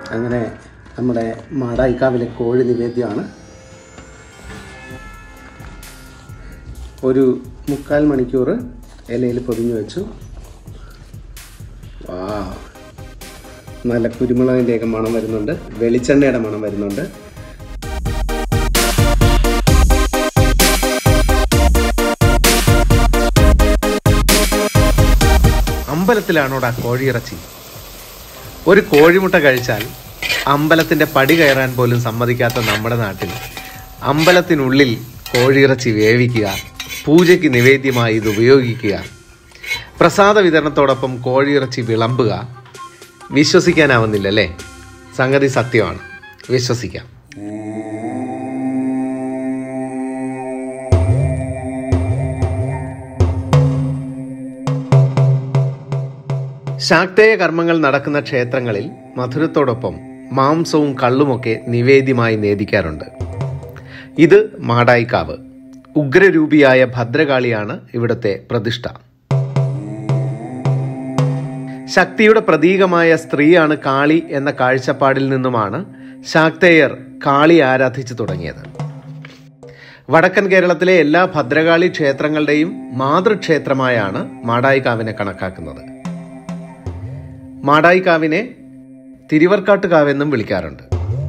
അങ്ങനെ നമ്മുടെ മാടായിക്കാവിലെ കോഴി നിവേദ്യമാണ് ഒരു മുക്കാൽ മണിക്കൂർ ഇലയിൽ പൊതിഞ്ഞു വെച്ചു വാ നല്ല കുരുമുളകിൻ്റെയൊക്കെ മണം വരുന്നുണ്ട് വെളിച്ചെണ്ണയുടെ മണം വരുന്നുണ്ട് അമ്പലത്തിലാണോടാ കോഴിയിറച്ചി ഒരു കോഴിമുട്ട കഴിച്ചാൽ അമ്പലത്തിന്റെ പടി കയറാൻ പോലും സമ്മതിക്കാത്ത നമ്മുടെ നാട്ടിൽ അമ്പലത്തിനുള്ളിൽ കോഴിയിറച്ചി വേവിക്കുക പൂജയ്ക്ക് നിവേദ്യമായി ഇത് ഉപയോഗിക്കുക പ്രസാദ വിതരണത്തോടൊപ്പം കോഴിയിറച്ചി വിളമ്പുക വിശ്വസിക്കാനാവുന്നില്ലല്ലേ സംഗതി സത്യമാണ് വിശ്വസിക്കാം ശാക്തേയ കർമ്മങ്ങൾ നടക്കുന്ന ക്ഷേത്രങ്ങളിൽ മധുരത്തോടൊപ്പം മാംസവും കള്ളുമൊക്കെ നിവേദ്യമായി നേദിക്കാറുണ്ട് ഇത് മാടായിക്കാവ് ഉഗ്രരൂപിയായ ഭദ്രകാളിയാണ് ഇവിടുത്തെ പ്രതിഷ്ഠ ശക്തിയുടെ പ്രതീകമായ സ്ത്രീയാണ് കാളി എന്ന കാഴ്ചപ്പാടിൽ നിന്നുമാണ് ശാക്തേയർ കാളി ആരാധിച്ചു തുടങ്ങിയത് വടക്കൻ കേരളത്തിലെ എല്ലാ ഭദ്രകാളി ക്ഷേത്രങ്ങളുടെയും മാതൃക്ഷേത്രമായാണ് മാടായിക്കാവിനെ കണക്കാക്കുന്നത് മാടായിക്കാവിനെ തിരുവർക്കാട്ടുകാവെന്നും വിളിക്കാറുണ്ട്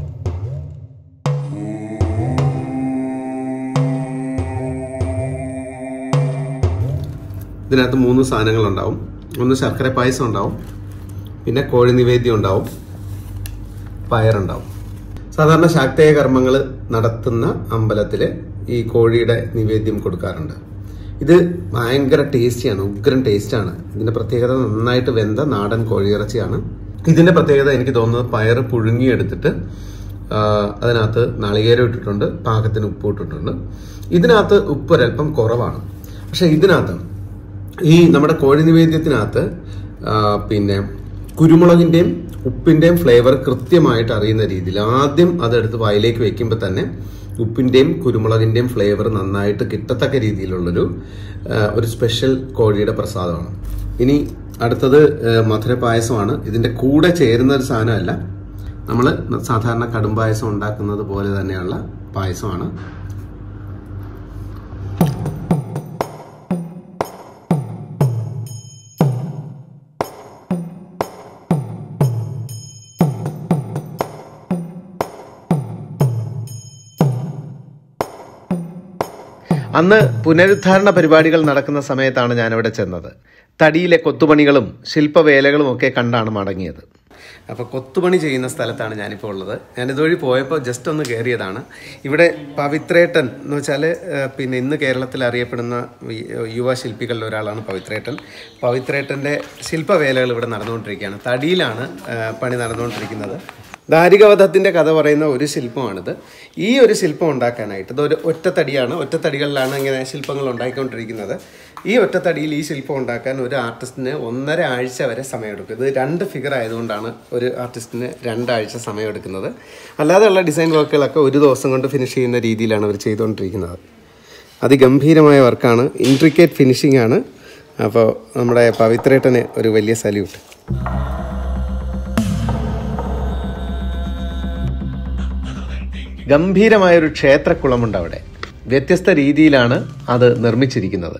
ഇതിനകത്ത് മൂന്ന് സാധനങ്ങൾ ഉണ്ടാവും ഒന്ന് ശർക്കര പായസം ഉണ്ടാവും പിന്നെ കോഴി നിവേദ്യം ഉണ്ടാവും പയറുണ്ടാവും സാധാരണ ശാക്തേയ കർമ്മങ്ങൾ നടത്തുന്ന അമ്പലത്തിൽ ഈ കോഴിയുടെ നിവേദ്യം കൊടുക്കാറുണ്ട് ഇത് ഭയങ്കര ടേസ്റ്റിയാണ് ഉഗ്രൻ ടേസ്റ്റാണ് ഇതിന്റെ പ്രത്യേകത നന്നായിട്ട് വെന്ത നാടൻ കോഴിയിറച്ചിയാണ് ഇതിന്റെ പ്രത്യേകത എനിക്ക് തോന്നുന്നത് പയറ് പുഴുങ്ങിയെടുത്തിട്ട് ആ, അതിനകത്ത് നാളികേരം ഇട്ടിട്ടുണ്ട് പാകത്തിന് ഉപ്പ് ഇട്ടിട്ടുണ്ട് ഇതിനകത്ത് ഉപ്പ് ഒരല്പം കുറവാണ് പക്ഷെ ഇതിനകത്ത് ഈ നമ്മുടെ കോഴി നിവേദ്യത്തിനകത്ത് ആ, പിന്നെ കുരുമുളകിന്റെയും ഉപ്പിന്റെയും ഫ്ലേവർ കൃത്യമായിട്ട് അറിയുന്ന രീതിയിൽ ആദ്യം അതെടുത്ത് വായിലേക്ക് വെക്കുമ്പോൾ തന്നെ ഉപ്പിന്റെയും കുരുമുളകിന്റെയും ഫ്ലേവർ നന്നായിട്ട് കിട്ടത്തക്ക രീതിയിലുള്ളൊരു ആ, ഒരു സ്പെഷ്യൽ കോഴിയുടെ പ്രസാദമാണ് ഇനി അടുത്തത് ആ, മധുര പായസമാണ് ഇതിന്റെ കൂടെ ചേരുന്ന ഒരു സാധനമല്ല നമ്മൾ സാധാരണ കടും പായസം ഉണ്ടാക്കുന്നത് പോലെ തന്നെയുള്ള പായസമാണ് അന്ന് പുനരുദ്ധാരണ പരിപാടികൾ നടക്കുന്ന സമയത്താണ് ഞാനിവിടെ ചെന്നത് തടിയിലെ കൊത്തുപണികളും ശില്പവേലകളും ഒക്കെ കണ്ടാണ് മടങ്ങിയത് അപ്പോൾ കൊത്തുപണി ചെയ്യുന്ന സ്ഥലത്താണ് ഞാനിപ്പോൾ ഉള്ളത് ഞാൻ ഇതുവഴി പോയപ്പോൾ ജസ്റ്റ് ഒന്ന് കയറിയതാണ് ഇവിടെ പവിത്രേട്ടൻ എന്ന് വെച്ചാൽ പിന്നെ ഇന്ന് കേരളത്തിൽ അറിയപ്പെടുന്ന വി- യുവ ശില്പികളിൽ ഒരാളാണ് പവിത്രേട്ടൻ പവിത്രേട്ടൻ്റെ ശില്പവേലകൾ ഇവിടെ നടന്നുകൊണ്ടിരിക്കുകയാണ് തടിയിലാണ് ആ, പണി നടന്നുകൊണ്ടിരിക്കുന്നത് ദാരികവധത്തിൻ്റെ കഥ പറയുന്ന ഒരു ശില്പമാണിത് ഈ ഒരു ശില്പം ഉണ്ടാക്കാനായിട്ട് ഇതൊരു ഒറ്റത്തടിയാണ് ഒറ്റത്തടികളിലാണ് ഇങ്ങനെ ശില്പങ്ങൾ ഉണ്ടാക്കിക്കൊണ്ടിരിക്കുന്നത് ഈ ഒറ്റത്തടിയിൽ ഈ ശില്പം ഉണ്ടാക്കാൻ ഒരു ആർട്ടിസ്റ്റിന് ഒന്നര ആഴ്ച വരെ സമയമെടുക്കും ഇത് രണ്ട് ഫിഗർ ആയതുകൊണ്ടാണ് ഒരു ആർട്ടിസ്റ്റിന് രണ്ടാഴ്ച സമയമെടുക്കുന്നത് അല്ലാതെയുള്ള ഡിസൈൻ വർക്കുകളൊക്കെ ഒരു ദിവസം കൊണ്ട് ഫിനിഷ് ചെയ്യുന്ന രീതിയിലാണ് അവർ ചെയ്തുകൊണ്ടിരിക്കുന്നത് അതിഗംഭീരമായ വർക്കാണ് ഇൻട്രിക്കേറ്റ് ഫിനിഷിംഗ് ആണ് അപ്പോൾ നമ്മുടെ പവിത്രേട്ടന് ഒരു വലിയ സല്യൂട്ട് ഗംഭീരമായ ഒരു ക്ഷേത്രക്കുളമുണ്ട് അവിടെ വ്യത്യസ്ത രീതിയിലാണ് അത് നിർമ്മിച്ചിരിക്കുന്നത്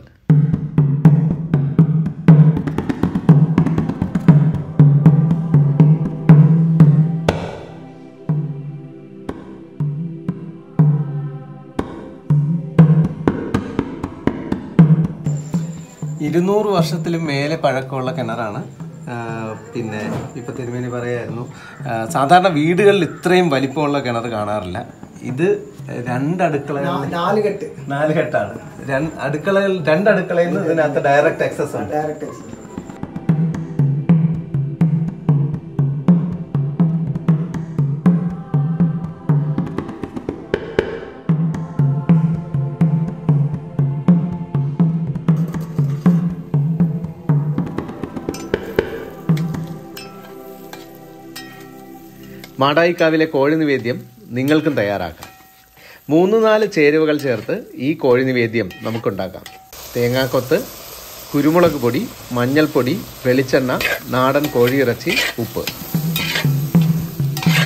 ഇരുന്നൂറ് വർഷത്തിലും മേലെ പഴക്കമുള്ള കിണറാണ് ആ, പിന്നെ ഇപ്പൊ തിരുമേനി പറയായിരുന്നു ആ, സാധാരണ വീടുകളിൽ ഇത്രയും വലിപ്പമുള്ള കിണർ കാണാറില്ല ഇത് രണ്ട് അടുക്കള നാല് കെട്ട് നാല് കെട്ടാണ് രണ്ട് അടുക്കളയിൽ രണ്ട് അടുക്കളയിൽ നിന്ന് ഇതിനകത്ത് ഡയറക്റ്റ് ആക്സസ് ഉണ്ട് ഡയറക്റ്റ് മാടായിക്കാവിലെ കോഴി നിവേദ്യം നിങ്ങൾക്കും തയ്യാറാക്കാം മൂന്ന് നാല് ചേരുവകൾ ചേർത്ത് ഈ കോഴി നിവേദ്യം നമുക്കുണ്ടാക്കാം തേങ്ങാക്കൊത്ത് കുരുമുളക് പൊടി മഞ്ഞൾപ്പൊടി വെളിച്ചെണ്ണ നാടൻ കോഴിയിറച്ചി ഉപ്പ്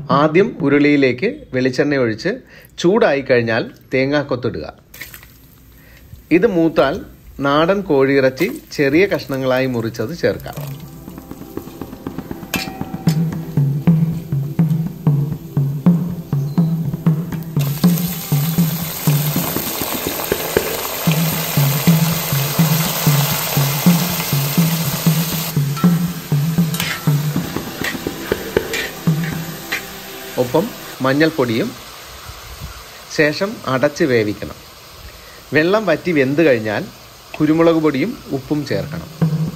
ആദ്യം ഉരുളിയിലേക്ക് വെളിച്ചെണ്ണ ഒഴിച്ച് ചൂടായി കഴിഞ്ഞാൽ തേങ്ങാക്കൊത്തിടുക ഇത് മൂത്താൽ നാടൻ കോഴിയിറച്ചി ചെറിയ കഷ്ണങ്ങളായി മുറിച്ചത് ചേർക്കാം ഒപ്പം മഞ്ഞൾപ്പൊടിയും ശേഷം അടച്ച് വേവിക്കണം വെള്ളം വറ്റി വെന്ത് കഴിഞ്ഞാൽ കുരുമുളക് പൊടിയും ഉപ്പും ചേർക്കണം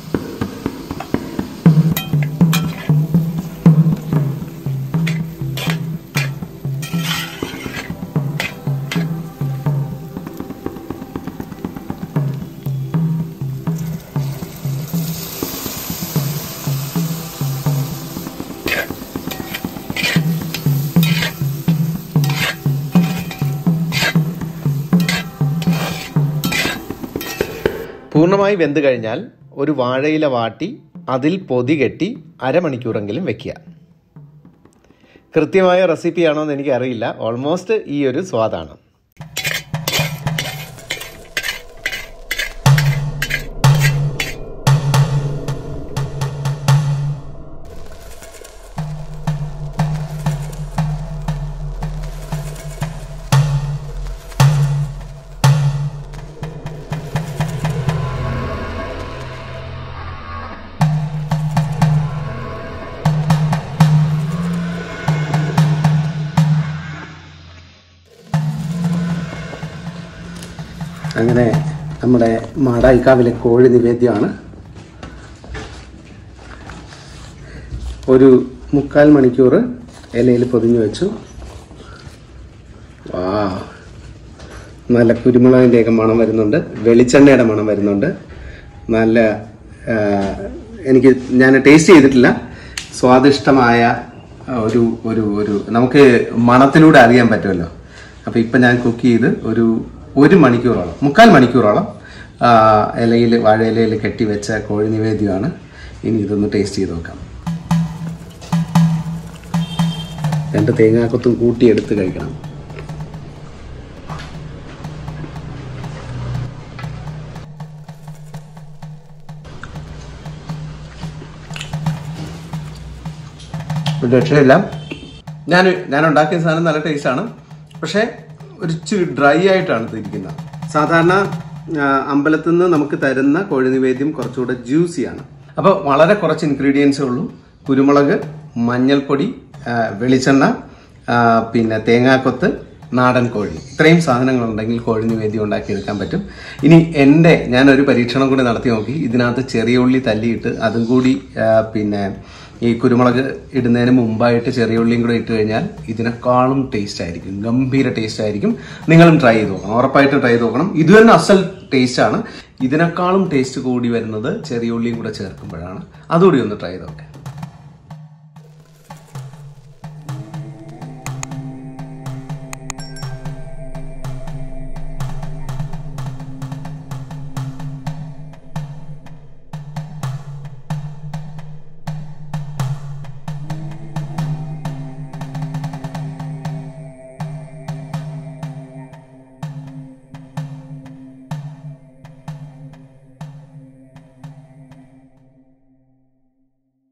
പൂർണ്ണമായി വെന്ത് കഴിഞ്ഞാൽ ഒരു വാഴയില വാട്ടി അതിൽ പൊതി കെട്ടി അരമണിക്കൂറെങ്കിലും വെക്കുക കൃത്യമായ റെസിപ്പിയാണോ എന്ന് എനിക്കറിയില്ല ഓൾമോസ്റ്റ് ഈ ഒരു സ്വാദാണ് അങ്ങനെ നമ്മുടെ മാടായിക്കാവിലെ കോഴി നിവേദ്യമാണ് ഒരു മുക്കാൽ മണിക്കൂർ ഇലയിൽ പൊതിഞ്ഞു വെച്ചു വാ നല്ല കുരുമുളകിൻ്റെയൊക്കെ മണം വരുന്നുണ്ട് വെളിച്ചെണ്ണയുടെ മണം വരുന്നുണ്ട് നല്ല ആ, എനിക്ക് ഞാൻ ടേസ്റ്റ് ചെയ്തിട്ടില്ല സ്വാദിഷ്ടമായ ഒരു ഒരു ഒരു നമുക്ക് മണത്തിലൂടെ അറിയാൻ പറ്റുമല്ലോ അപ്പോൾ ഇപ്പം ഞാൻ കുക്ക് ചെയ്ത് ഒരു ഒരു മണിക്കൂറോളം മുക്കാൽ മണിക്കൂറോളം ഇലയിൽ വാഴയിലയിൽ കെട്ടി വെച്ച കോഴി നിവേദ്യമാണ് ഇനി ഇതൊന്ന് ടേസ്റ്റ് ചെയ്ത് നോക്കാം രണ്ട് തേങ്ങാക്കൊത്തും കൂട്ടി എടുത്ത് കഴിക്കണം ഒരു രക്ഷയില്ല ഞാൻ ഞാൻ ഉണ്ടാക്കിയ സാധനം നല്ല ടേസ്റ്റാണ് പക്ഷേ ഒരു ഇച്ചിരി ഡ്രൈ ആയിട്ടാണ് ഇത് ഇരിക്കുന്നത് സാധാരണ ആ, അമ്പലത്തിൽ നിന്ന് നമുക്ക് തരുന്ന കോഴി നിവേദ്യം കുറച്ചുകൂടെ ജ്യൂസിയാണ് അപ്പോൾ വളരെ കുറച്ച് ഇൻഗ്രീഡിയൻസേ ഉള്ളൂ കുരുമുളക് മഞ്ഞൾപ്പൊടി ആ, വെളിച്ചെണ്ണ ആ, പിന്നെ തേങ്ങാക്കൊത്ത് നാടൻ കോഴി ഇത്രയും സാധനങ്ങൾ ഉണ്ടെങ്കിൽ കോഴി നിവേദ്യം ഉണ്ടാക്കിയെടുക്കാൻ പറ്റും ഇനി എൻ്റെ ഞാനൊരു പരീക്ഷണം കൂടി നടത്തി നോക്കി ഇതിനകത്ത് ചെറിയ ഉള്ളി തല്ലിയിട്ട് അതും കൂടി ആ, പിന്നെ ഈ കുരുമുളക് ഇടുന്നതിന് മുമ്പായിട്ട് ചെറിയ ഉള്ളിയും കൂടെ ഇട്ട് കഴിഞ്ഞാൽ ഇതിനേക്കാളും ടേസ്റ്റ് ആയിരിക്കും ഗംഭീര ടേസ്റ്റ് ആയിരിക്കും നിങ്ങളും ട്രൈ ചെയ്ത് നോക്കണം ഉറപ്പായിട്ടും ട്രൈ ചെയ്ത് നോക്കണം ഇത് തന്നെ അസൽ ടേസ്റ്റ് ആണ് ഇതിനേക്കാളും ടേസ്റ്റ് കൂടി വരുന്നത് ചെറിയ ഉള്ളിയും കൂടെ ചേർക്കുമ്പോഴാണ് അതുകൂടി ഒന്ന് ട്രൈ ചെയ്ത് നോക്കാം